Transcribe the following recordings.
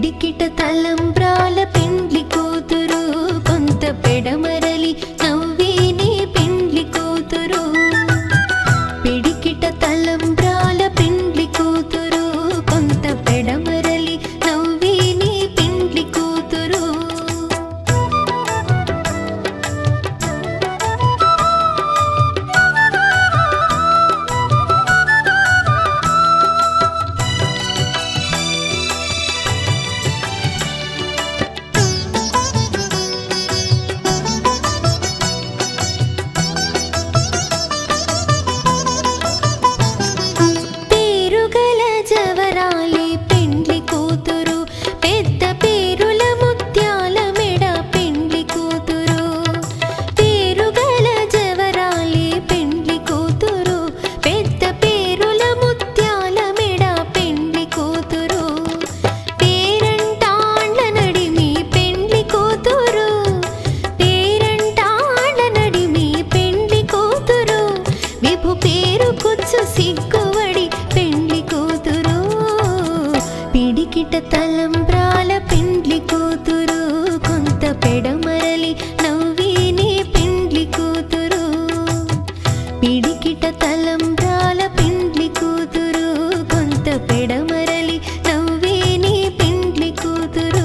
పిడికిట తలంబ్రాల పెండ్లి కూతురు కొంత పెడమరలి నవ్వేనే పెండ్లి కూతురు పిడికిట తలంబ్రాల పెండ్లి కూతురు కొంత పెడమరలి నవ్వేనే పెండ్లి కూతురు పేరుగల జవరాలి పెండ్లి కూతురు పెద్ద పేరుల ముత్యాల మెడ పెండ్లి కూతురు పేరుగల జవరాలి పెండ్లి కూతురు పెద్ద పేరుల ముత్యాల మెడ పెండ్లి కూతురు పేరంటాండ్ల నడిమి పెండ్లి కూతురు పేరంటాండ్ల నడిమి పెండ్లి కూతురు విభు పేరు కుచ్చు సిగ్గువడి పెండ్లి కూతురు పిడికిట తలంబ్రాల పెండ్లి కూతురు కొంత పెడమరలి నవ్విని పెండ్లి కూతురు పిడికిట తలంబ్రాల పెండ్లి కూతురు కొంత పెడమరలి నవ్వేని పెండ్లి కూతురు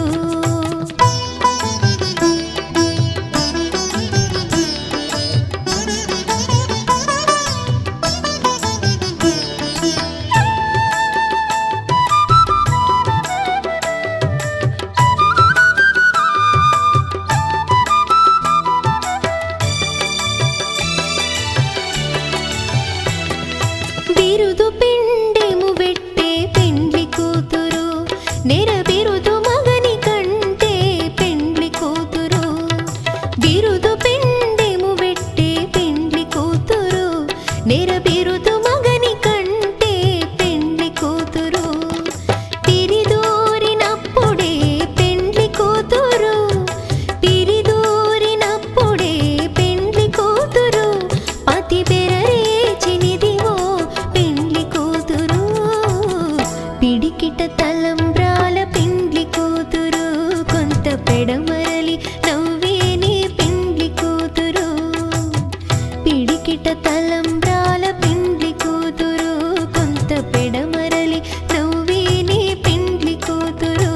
బిరుదు పిండెము వెట్టే పెండ్లి కూతురు నెర బిరుదు మగని కంటే పెండ్లి కూతురు బిరుదు పిండెము వెట్టే పెండ్లి కూతురు నెర బిరుదు మగని కంటే పెండ్లి కూతురు పిరిదూరినప్పుడే పెండ్లి కూతురు పిరిదూరినప్పుడే పెండ్లి కూతురు పతి బెరరేచినిదివో పెండ్లి కూతురు పిడికిట తలంబ్రాల పెండ్లి కూతురు కొంత పెడమరలి నవ్వేని పెండ్లి కూతురు పిడికిట తలంబ్రాల పెండ్లి కూతురు కొంత పెడమరలి నవ్వేని పెండ్లి కూతురు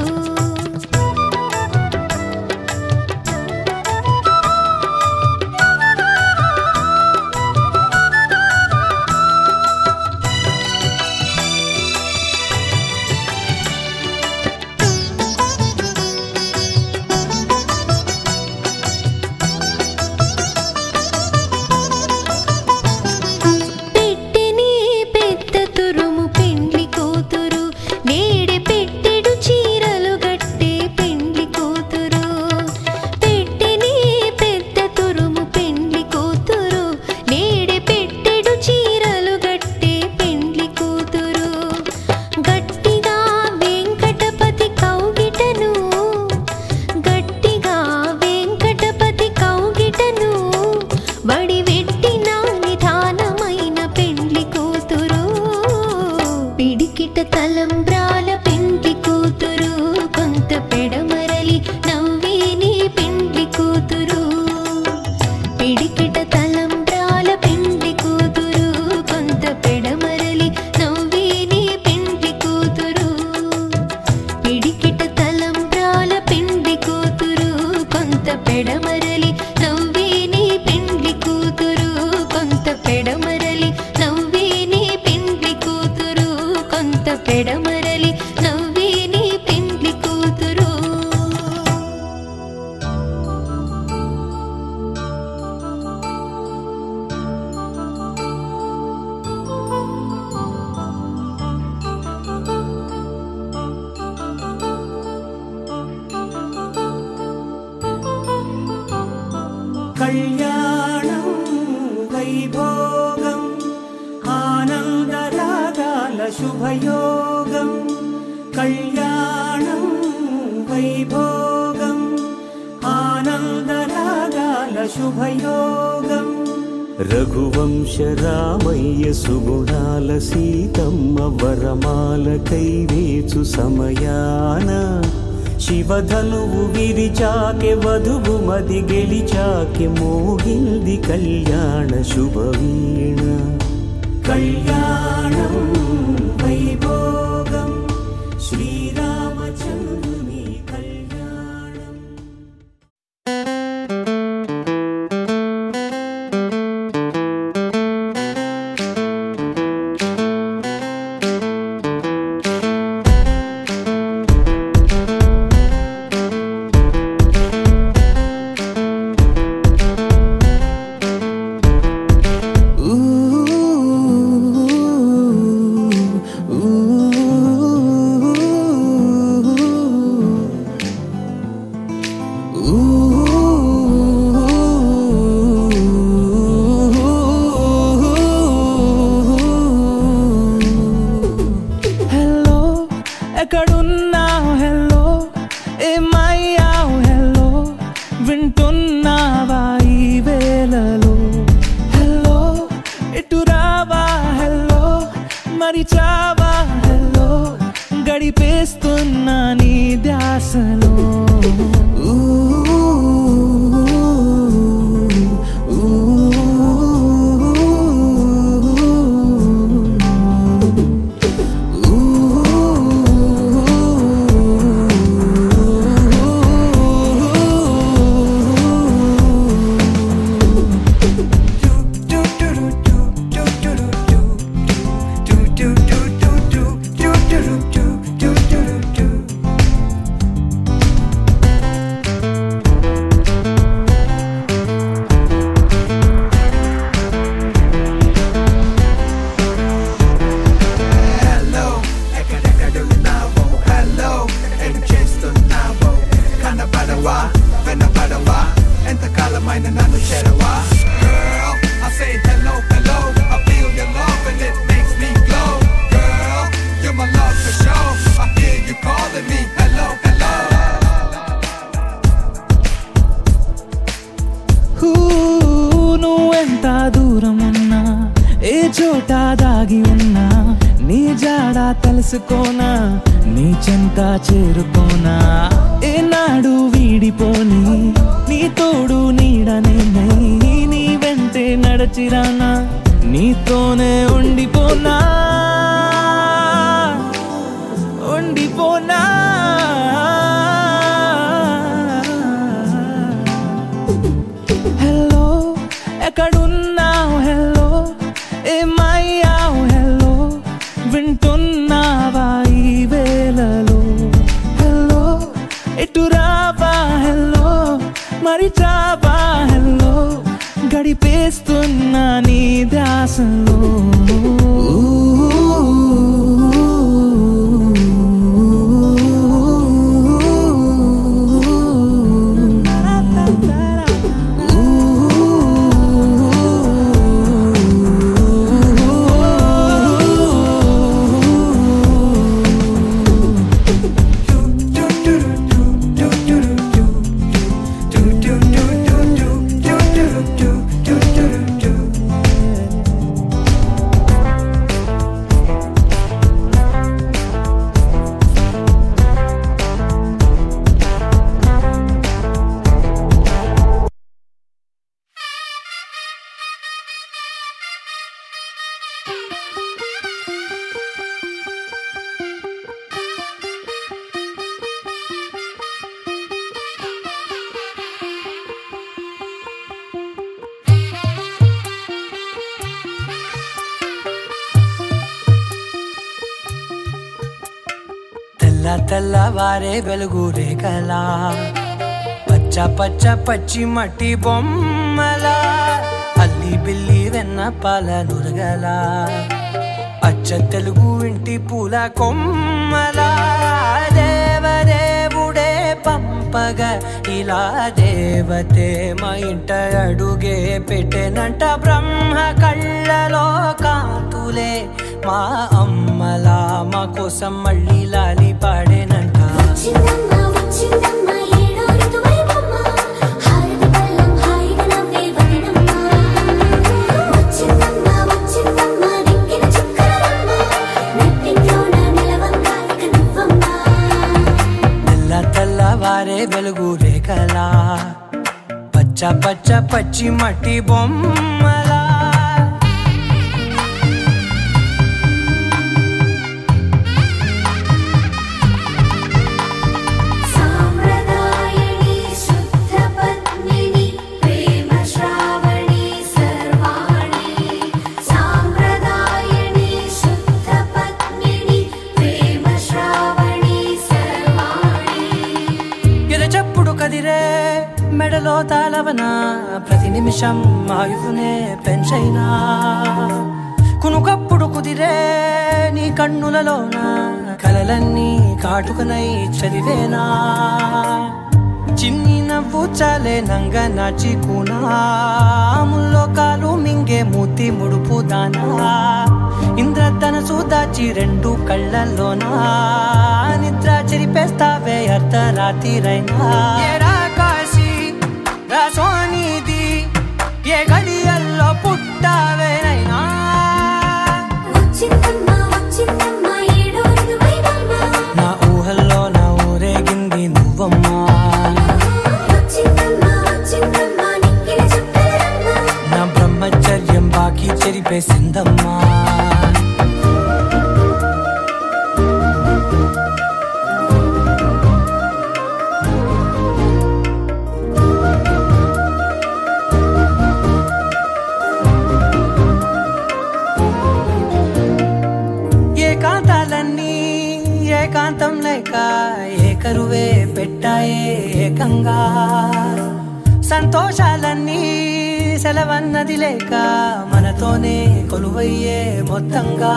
పెట్టెని పెద్ద తురుము పెండ్లి కూతురు నేడే పెట్టెడు చీరలు గట్టే పెండ్లి కూతురు పెట్టెని పెద్ద తురుము పెండ్లి కూతురు నేడే పెట్టెడు చీరలు గట్టే పెండ్లి కూతురు గట్టిగా వెంకటపతి కౌగిటను గట్టిగా వెంకటపతి కౌగిటను వడి వెట్టిన నిధానమైన పెండ్లి కూతురు పిడికిట తలంబ్రాల పెండ్లి కూతురు కొంత పెడమరలి నవ్వేని పెండ్లి కూతురు పిడికిట తలంబ్రాల పెండ్లి కూతురు కొంత పెడమరలి నవ్వేని పెండ్లి కూతురు పిడికిట తలంబ్రాల పెండ్లి కూతురు కొంత పెడమరలి నవ్వేని పెండ్లి కూతురు కొంత పెడమరలి నవ్వేని పెండ్లి కూతురు కొంత పెడమరలి నవ్వేని పెండ్లి కూతురు కళ్యాణం వైభోగం ఆనందరాగాల శుభయోగం కళ్యాణం వైభోగం ఆనందరాగాల శుభయోగం రఘువంశ రామయ్య సుగుణాల సీతమ్మ వరమాల కైవేచు సమయాన శివధనువు విరిచాకె వధువు మది గెలిచాకె మోగింది కళ్యాణ శుభవీణ కళ్యాణం వైభోగం శ్రీరామచంద్రుని కళ్యాణం హలో ఎక్కడున్నావు హలో ఏమయ్యావు హలో వింటున్నావా ఈ వేళలో హలో ఇటు రావా హలో మరి చావా హలో గడిపేస్తున్నా నీ ధ్యాసలో ఊ, ఊ, ఊ. హలో ఎక్కడెక్కడున్నావో హలో ఏం చేస్తున్నావో కనపడవా వినపడవా ఎంతకాలమైన నన్ను చేరవా Girl, I say hello, hello I feel your love and it makes me glow Girl, you're my love for sure I hear you calling me hello, hello ఊ, నువ్వెంత దూరం ఉన్నా ఏ చోట దాగి ఉన్నా నీ జాడ తెలుసుకోనా నీ చెంత చేరుకోనా ఏనాడు వీడిపోని నీ తోడు నీడనే నీ వెంటే నడచిరానా నీతోనే ఉండిపోనా ఉండిపోనా హలో ఎక్కడున్నావు హలో ఏమయ్యావు హలో వింటున్నావా ఈ వేళలో హలో ఇటు రావా హలో మరి చావా హలో గడిపేస్తున్నా నీ ధ్యాసలో తెల్ల తెల్లవారే వెలుగు రేఖలా పచ్చ పచ్చ పచ్చి మట్టి బొమ్మలా అల్లి బిల్లి వెన్న పాల నురగలా అచ్చ తెలుగు ఇంటి పూల కొమ్మలా దేవదేవుడే పంపగా ఇలా దేవతే మా ఇంట అడుగే పెట్టెనంట బ్రహ్మ కళ్ళలో కాతులే మా అమ్మలా మా కోసం మళ్ళీ లాలి పాడేనంట వచ్చిందమ్మ వచ్చిందమ్మ ఏడో ఋతువైవమ్మ హారతి పళ్ళం హాయిగా నవ్వే వదనమ్మ వచ్చిందమ్మ వచ్చిందమ్మ దిక్కిన చుక్కలమ్మ నెట్టింట్లోన నిలవంగా ఇక నువ్వమ్మ తెల్ల తెల్ల పచ్చ పచ్చ పచ్చి మట్టి బొమ్మలా సామ్రదాయని శుద్ధ పద్మిని ప్రేమ శ్రావణి సర్వాణి సామ్రదాయని శుద్ధ పద్మిని ప్రేమ శ్రావణి సర్వాణి ఎరచప్పుడు కదిరే మెడలో తాళవన ప్రతి నిమిషం ఆయుధునే పెంచైనా కునుకప్పుడు కుదిరే నీ కన్నులలోన కలలన్నీ కాటుకనై చదివేనా చిన్ని నవ్వు చాలే నంగ నాచి ముల్లో కాలు మింగే మూతి ముడుపు దానా ఇంద్రధనసు దాచి రెండు కళ్ళల్లోనా నిద్ర చెరిపేస్తావే అర్ధరాత్రిరైనా ఏరా కాశీ రా సోనిది ఏ గడియల్లో పుట్టావేనైనా వచ్చిందమ్మా వచ్చిందమ్మా ఏడో ఋతువైవమ్మా నా ఊహల్లో నా ఊరేగింది నువ్వమ్మా వచ్చిందమ్మా వచ్చిందమ్మా నిక్కిన చుట్టలమ్మా నా బ్రహ్మచర్యం బాకీ చెరిపేసిందమ్మా ఏకాంతాలన్నీ ఏకాంతం లేక ఏకరువే పెట్టాయే ఏకంగా సంతోషాలన్నీ సెలవన్నది లేక మనతోనే కొలువయ్యే మొత్తంగా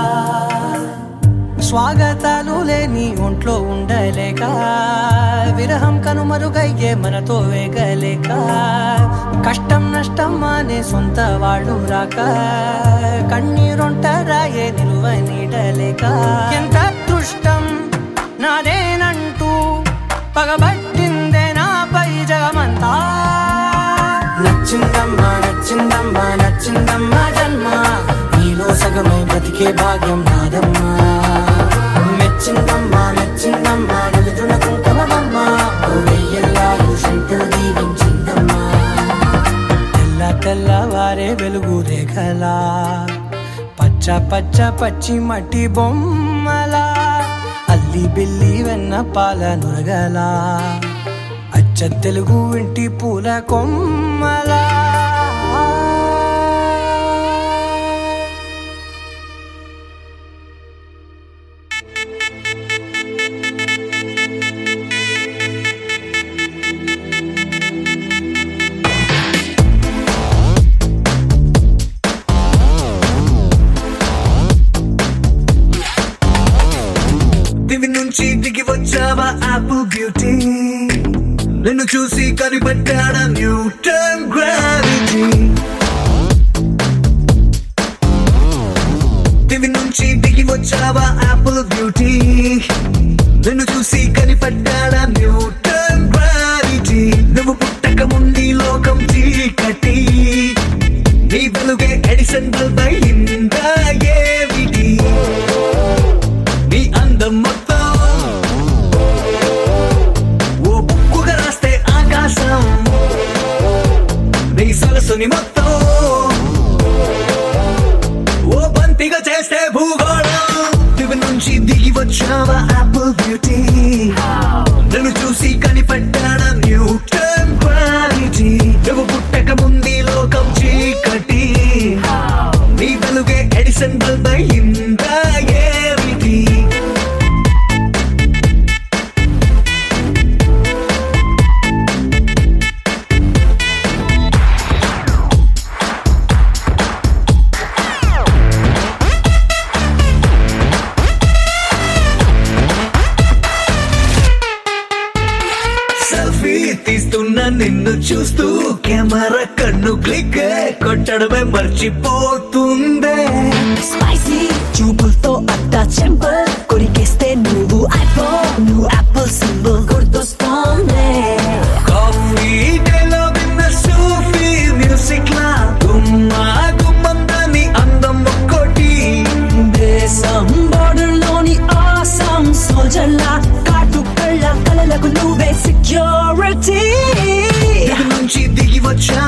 స్వాగతాలు లేని ఒంట్లో ఉండలేక విరహం కనుమరుగయ్యే మనతో వేగలేక కష్టం నష్టం అనే సొంత వాళ్ళు రాక కన్నీరొంటరాయే నిలువ నీడలేక ఎంత అదృష్టం నాదేనంటూ పగబట్టిందే నాపై జగమంతా నచ్చిందమ్మా నచ్చిందమ్మా నచ్చిందమ్మా జన్మ నీలో సగమై బ్రతికే భాగ్యం నాదమ్మా మెచ్చిందమ్మా మెచ్చిందమ్మా నిలుతున్న కుంకుమమ్మా వెయ్యల్లాలు శంకరు దీవించిందమ్మా తెల్ల తెల్లవారే వెలుగు రేఖలా పచ్చ పచ్చ పచ్చి మట్టి బొమ్మలా అల్లి బిల్లి వెన్న పాల నురగలా అచ్చ తెలుగు ఇంటి పూల కొమ్మలా దివి నుంచి దిగి వచ్చావా ఆపిల్ బ్యూటీ నిన్ను చూసి కనిపెట్టాడా న్యూటన్ గ్రావిటీ దివి నుంచి దిగి వచ్చావా ఆపిల్ బ్యూటీ నిన్ను చూసి కనిపెట్టాడా న్యూటన్ గ్రావిటీ నువ్వు పుట్టక ముందు లోకం చీకటి నీ వెలుగే ఎడిసన్ బల్బ్ అయిందా ఏమిటి నీ అందం మొత్తం ఓ బుక్కుగా రాస్తే ఆకాశం నీ సరస్సుని మొత్తం ఓ బంతిగా చేస్తే భూగోళం దివి నుంచి దిగి వచ్చావా ఆపిల్ బ్యూటీ నన్ను చూసి కనిపెట్టాడా న్యూటన్ క్వాలిటీ నువ్వు పుట్టక ముందు లోకం చీకటి నీ వెలుగే ఎడిసన్ బల్బ్ అయిందా ఏమిటి సెల్ఫీ తీస్తున్న నిన్ను చూస్తూ కెమెరా కన్ను క్లిక్ కొట్టడమే మర్చిపోతుందే స్పైసీ చూపులతో అట్టా చెంపల్ కొరికేస్తే నువ్వు ఐఫోన్ నువ్వు యాపిల్ సింబల్ గుర్తొస్తోంది కాఫీ డేలో విన్న సూఫీ మ్యూజిక్ లా గుమ్మా గుమ్మందని అందం ఒక్కోటి దేశం బోర్డర్ లోని ఆసం సోల్జర్ లా కాటు కళ్ళ కలలకు నువ్వే సెక్యూరిటీ దిగు నుంచి దిగి వచ్చా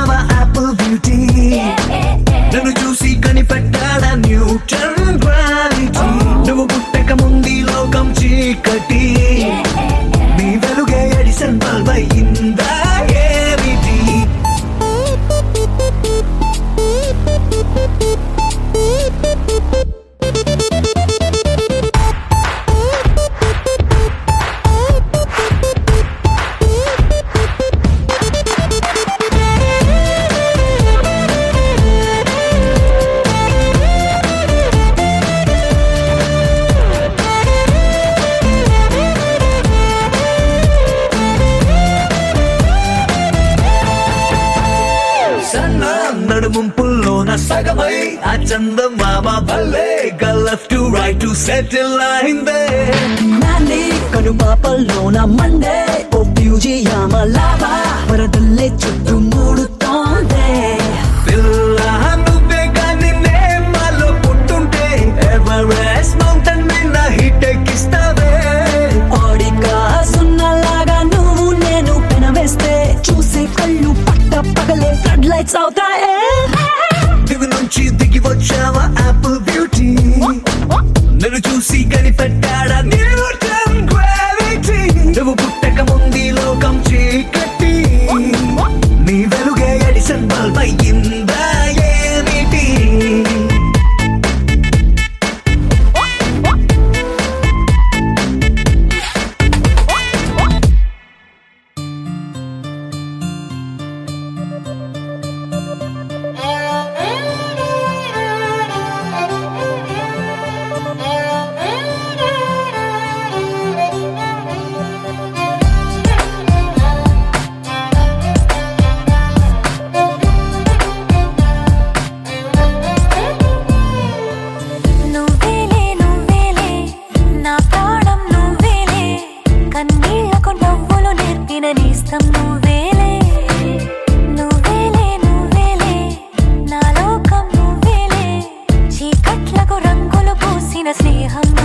ఆ చందమామ భలే లెఫ్ట్ టు రైట్ టు సెటిల్ అయిందే నాని కనుపాపల్లోన మండే ఓ ఫ్యూజియామ లావా వరదల్లే చుట్టూ మూడుతోందే పిల్ల నువ్వే కానీ నేమాలో పుట్టుంటే ఎవరెస్ట్ మౌంటైన్ మీద హిట్ ఎక్కిస్తావే ఆడిగా సున్నలాగా నువ్వు నేను పెనవేస్తే చూసే కళ్ళు పట్ట పగలే ఫ్లడ్ లైట్స్ అవుతాయే దివి నుంచి దిగి వచ్చావా యాపిల్ బ్యూటీ నన్ను చూసి కనిపెట్టాడా న్యూటన్ గ్రావిటీ నువ్వు పుట్టక ముందు ఈ లోకం చీకటి నీ వెలుగే ఎడిసన్ బల్బ్ అయ్యిందా ఏమిటి నువ్వేలే నువ్వేలే నా ప్రాణం నువ్వేలే కన్నీళ్లకు నవ్వులు నేర్పిన నేస్తం నువ్వేలే నువ్వేలే నువ్వేలే నా లోకం నువ్వేలే చీకట్లకు రంగులు పూసిన స్నేహం